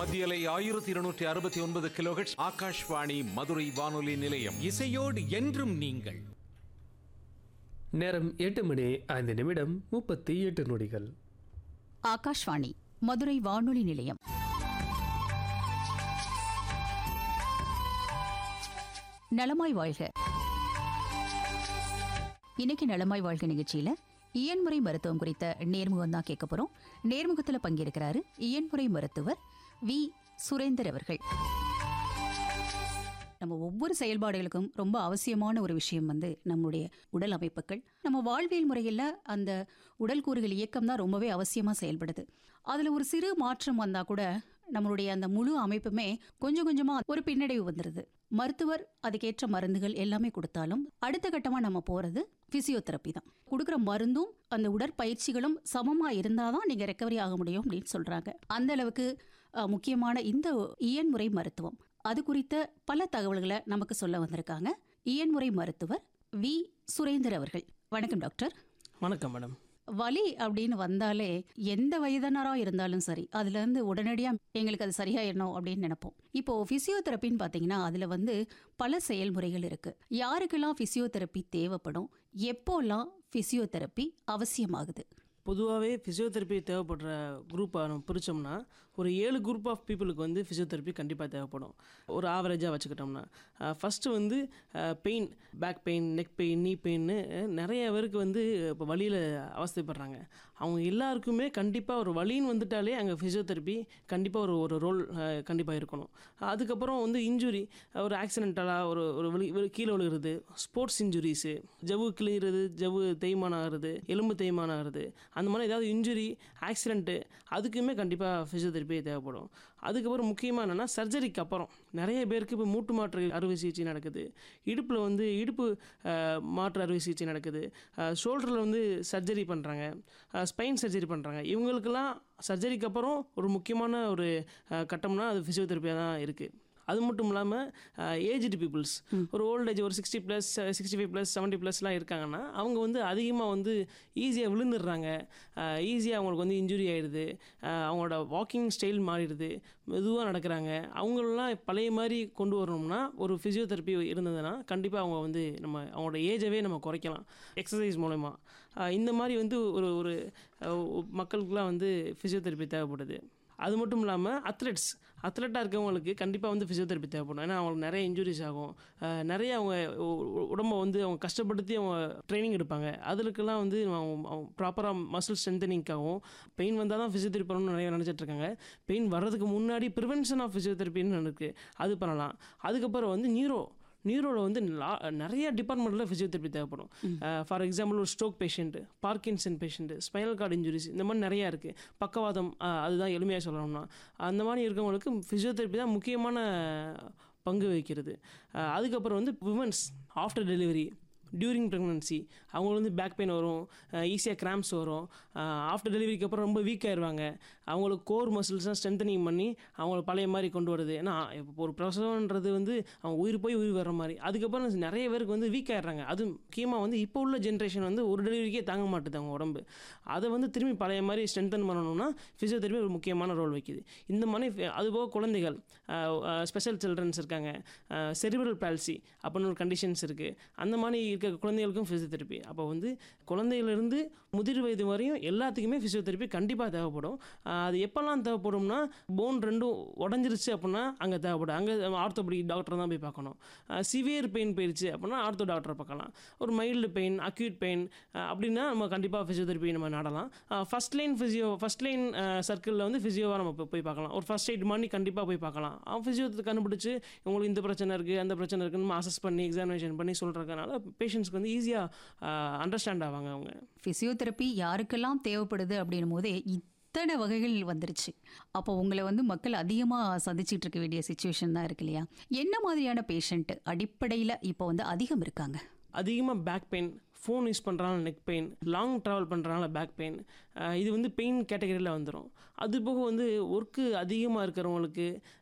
மத்தியலை ஆயிரத்தி இருநூற்றி அறுபத்தி ஒன்பது கிலோஹெட்ஸ் ஆகாஷ்வாணி மதுரை வானொலி நிலையம் இசையோடு என்றும் நீங்கள் நேரம் எட்டு மணி ஐந்து நிமிடம் முப்பத்தி எட்டு நொடிகள் ஆகாஷ்வாணி மதுரை வானொலி நிலையம் நலமாய் வாழ்க இன்னைக்கு நலமாய் வாழ்க நிகழ்ச்சியில இயன்முறை மருத்துவம் குறித்த நேர்முகம் தான் கேட்க போறோம் நேர்முகத்துல பங்கேற்கிறாரு இயன்முறை மருத்துவர் வி சுரேந்தர் அவர்கள் நம்ம ஒவ்வொரு செயல்பாடுகளுக்கும் ரொம்ப அவசியமான ஒரு விஷயம் வந்து நம்முடைய உடல் அமைப்புகள் நம்ம வாழ்வியல் முறையில் அந்த உடல் கூறுகள் இயக்கம் தான் ரொம்பவே அவசியமாக செயல்படுது அதில் ஒரு சிறு மாற்றம் வந்தால் கூட நம்மளுடைய அந்த முழு அமைப்புமே கொஞ்சம் கொஞ்சமாக ஒரு பின்னடைவு வந்துடுது மருத்துவர் அதுக்கேற்ற மருந்துகள் எல்லாமே கொடுத்தாலும் அடுத்த கட்டமாக நம்ம போகிறது ஃபிசியோதெரப்பி தான் கொடுக்குற மருந்தும் அந்த உடற்பயிற்சிகளும் சமமாக இருந்தால் தான் நீங்கள் ரெக்கவரி ஆக முடியும் அப்படின்னு சொல்கிறாங்க அந்த அளவுக்கு அஹ், முக்கியமான இந்த இயன்முறை மருத்துவம் அது குறித்த பல தகவல்களை நமக்கு சொல்ல வந்திருக்காங்க இயன்முறை மருத்துவர் வி சுரேந்தர் அவர்கள் வணக்கம் டாக்டர் வணக்கம் மேடம் வலி அப்படின்னு வந்தாலே எந்த வயதினரா இருந்தாலும் சரி அதுல இருந்து உடனடியா எங்களுக்கு அது சரியாயிடணும் அப்படின்னு நினைப்போம் இப்போ பிசியோதெரப்பின்னு பாத்தீங்கன்னா அதுல வந்து பல செயல்முறைகள் இருக்கு யாருக்கெல்லாம் பிசியோதெரப்பி தேவைப்படும் எப்போல்லாம் பிசியோதெரப்பி அவசியமாகுது பொதுவாகவே ஃபிசியோதெரப்பி தேவைப்படுற குரூப்பை நம்ம பிரித்தோம்னா ஒரு ஏழு குரூப் ஆஃப் பீப்புளுக்கு வந்து ஃபிசியோதெரப்பி கண்டிப்பாக தேவைப்படும் ஒரு ஆவரேஜாக வச்சுக்கிட்டோம்னா ஃபஸ்ட்டு வந்து pain back pain neck pain knee பெயின்னு நிறைய பேருக்கு வந்து இப்போ வலியில் அவஸ்தைப்படுறாங்க அவங்க எல்லாருக்குமே கண்டிப்பாக ஒரு வலின்னு வந்துட்டாலே அங்கே ஃபிசியோதெரப்பி கண்டிப்பாக ஒரு ஒரு ரோல் கண்டிப்பாக இருக்கணும் அதுக்கப்புறம் வந்து இன்ஜுரி ஒரு ஆக்சிடென்டலாக ஒரு ஒரு விழி விழி- கீழே விழுகிறது ஸ்போர்ட்ஸ் இன்ஜுரிஸு ஜவ்வு கிழிகிறது ஜவ்வு தேய்மானம் ஆகிறது எலும்பு தேய்மானம் ஆகிறது அந்த மாதிரி ஏதாவது இன்ஜுரி ஆக்சிடென்ட்டு அதுக்குமே கண்டிப்பாக ஃபிசியோதெரப்பி தேவைப்படும் அதுக்கப்புறம் முக்கியமாக என்னென்னா சர்ஜரிக்கு அப்புறம் நிறைய பேருக்கு இப்போ மூட்டு மாற்று அறுவை சிகிச்சை நடக்குது இடுப்பில் வந்து இடுப்பு அஹ், மாற்று அறுவை சிகிச்சை நடக்குது ஷோல்டரில் வந்து சர்ஜரி பண்ணுறாங்க ஸ்பைன் சர்ஜரி பண்ணுறாங்க இவங்களுக்கெல்லாம் சர்ஜரிக்கு அப்புறம் ஒரு முக்கியமான ஒரு அஹ், கட்டம்னா அது ஃபிசியோதெரப்பியாக தான் இருக்குது அது மட்டும் இல்லாமல் ஏஜ்டு பீப்புள்ஸ் ஒரு ஓல்ட் ஏஜ் ஒரு sixty plus sixty five plus seventy ப்ளஸ்லாம் இருக்காங்கன்னா அவங்க வந்து அதிகமாக வந்து ஈஸியாக விழுந்துடுறாங்க ஈஸியாக அவங்களுக்கு வந்து இன்ஜுரி ஆயிடுது அஹ் அவங்களோட வாக்கிங் ஸ்டைல் மாறிடுது மெதுவாக நடக்கிறாங்க அவங்களெல்லாம் பழைய மாதிரி கொண்டு வரணும்னா ஒரு ஃபிசியோதெரப்பி இருந்ததுன்னா கண்டிப்பாக அவங்க வந்து நம்ம அவங்களோட ஏஜவே நம்ம குறைக்கலாம் எக்ஸசைஸ் மூலமா அஹ் இந்த மாதிரி வந்து ஒரு ஒரு அஹ் மக்களுக்குலாம் வந்து ஃபிசியோதெரப்பி தேவைப்படுது அது மட்டும் இல்லாமல் அத்லெட்ஸ் அத்லெட்டாக இருக்கவங்களுக்கு கண்டிப்பாக வந்து ஃபிசியோதெரப்பி தேவைப்படும் ஏன்னா அவங்களுக்கு நிறைய இன்ஜுரிஸ் ஆகும் அஹ் நிறைய அவங்க உ- உ- உடம்ப வந்து அவங்க கஷ்டப்படுத்தி அவங்க ட்ரைனிங் எடுப்பாங்க அதுக்கெல்லாம் வந்து ப்ராப்பராக மசில் ஸ்ட்ரென்தனிங்காகவும் பெயின் வந்தால் தான் ஃபிசியோதெரப்பி பண்ணணும்னு நிறைய நினச்சிட்டு இருக்காங்க பெயின் வர்றதுக்கு முன்னாடி ப்ரிவென்ஷன் ஆஃப் ஃபிசியோதெரப்பின்னு இருக்குது அது பண்ணலாம் அதுக்கப்புறம் வந்து நியூரோ நியூரோவில் வந்து லா- நிறைய டிபார்ட்மெண்ட்டில் ஃபிசியோதெரப்பி தேவைப்படும் ஃபார் எக்ஸாம்பிள் ஒரு stroke patient Parkinson patient spinal cord injuries இந்த மாதிரி நிறையா இருக்குது பக்கவாதம் அஹ், அதுதான் எளிமையாக சொல்லணும்னா அந்த மாதிரி இருக்கவங்களுக்கு ஃபிசியோதெரப்பி தான் முக்கியமான பங்கு வகிக்கிறது அஹ், அதுக்கப்புறம் வந்து womens after delivery during pregnancy அவங்களுக்கு வந்து பேக் பெயின் வரும் ஈஸியாக கிராம்ஸ் வரும் ஆஃப்டர் டெலிவரிக்கு அப்புறம் ரொம்ப வீக் ஆயிடுவாங்க அவங்களுக்கு கோர் மசில்ஸ்லாம் ஸ்ட்ரென்தனிங் பண்ணி அவங்கள பழைய மாதிரி கொண்டு வருது ஏன்னா இப்போ ஒரு பிரசவன்றது வந்து அவங்க உயிர் போய் உயிர் வர்ற மாதிரி அதுக்கப்புறம் நிறைய பேருக்கு வந்து வீக் ஆயிடுறாங்க அது முக்கியமாக வந்து இப்போ உள்ள ஜென்ரேஷன் வந்து ஒரு டெலிவரிக்கே தாங்க மாட்டுது அவங்க உடம்பு அதை வந்து திரும்பி பழைய மாதிரி ஸ்ட்ரென்தன் பண்ணணும்னா ஃபிசியோதெரப்பி ஒரு முக்கியமான ரோல் வைக்குது இந்த மாதிரி ஃபி- அதுபோக குழந்தைகள் ஸ்பெஷல் சில்ட்ரன்ஸ் இருக்காங்க செரிபிரல் பால்சி அப்படின்னு ஒரு கண்டிஷன்ஸ் இருக்குது அந்த மாதிரி இருக்க குழந்தைகளுக்கும் ஃபிசியோதெரப்பி அப்போ வந்து குழந்தையிலிருந்து முதிர் வயது வரையும் எல்லாத்துக்குமே ஃபிசியோதெரப்பி கண்டிப்பாக தேவைப்படும் ஆஹ் அது எப்போல்லாம் தேவைப்படும்னா போன் ரெண்டும் உடஞ்சிருச்சு அப்படின்னா அங்கே தேவைப்படும் அங்கே ஆர்த்தோபடி டாக்டர் தான் போய் பார்க்கணும் சிவியர் பெயின் போயிடுச்சு அப்படின்னா ஆர்த்தோ டாக்டரை பார்க்கலாம் ஒரு மைல்டு பெயின் அக்யூட் பெயின் அப்படின்னா நம்ம கண்டிப்பாக ஃபிசியோதெரப்பி நம்ம நாடலாம் first line physio first line சர்க்கிளில் வந்து ஃபிசியோவாக நம்ம போய் போய் பார்க்கலாம் ஒரு ஃபர்ஸ்ட் எய்ட் மாதிரி கண்டிப்பாக போய் பார்க்கலாம் அவன் ஃபிசியோ கண்டுபிடிச்சு உங்களுக்கு இந்த பிரச்சனை இருக்குது அந்த பிரச்சனை இருக்குன்னு அசஸ் பண்ணி எக்ஸாமினேஷன் பண்ணி சொல்கிறதுனால பேஷண்ட்ஸ்க்கு வந்து ஈஸியாக அண்டர்ஸ்டாண்ட் ஆவாங்க அவங்க பிசியோதெரப்பி யாருக்கெல்லாம் தேவைப்படுது அப்படின்னும் போதே இத்தனை வகைகள் வந்துருச்சு அப்போ உங்களை வந்து மக்கள் அதிகமாக சந்திச்சிட்டு இருக்க வேண்டிய சுச்சுவேஷன் தான் இருக்கு இல்லையா என்ன மாதிரியான பேஷண்ட் அடிப்படையில் இப்போ வந்து அதிகம் இருக்காங்க அதிகமாக பேக் பெயின் ஃபோன் யூஸ் பண்ணுறனால நெக் பெயின் லாங் ட்ராவல் பண்ணுறனால பேக் பெயின் இது வந்து பெயின் கேட்டகரியில் வந்துடும் அது போக வந்து ஒர்க்கு அதிகமாக இருக்கிறவங்களுக்கு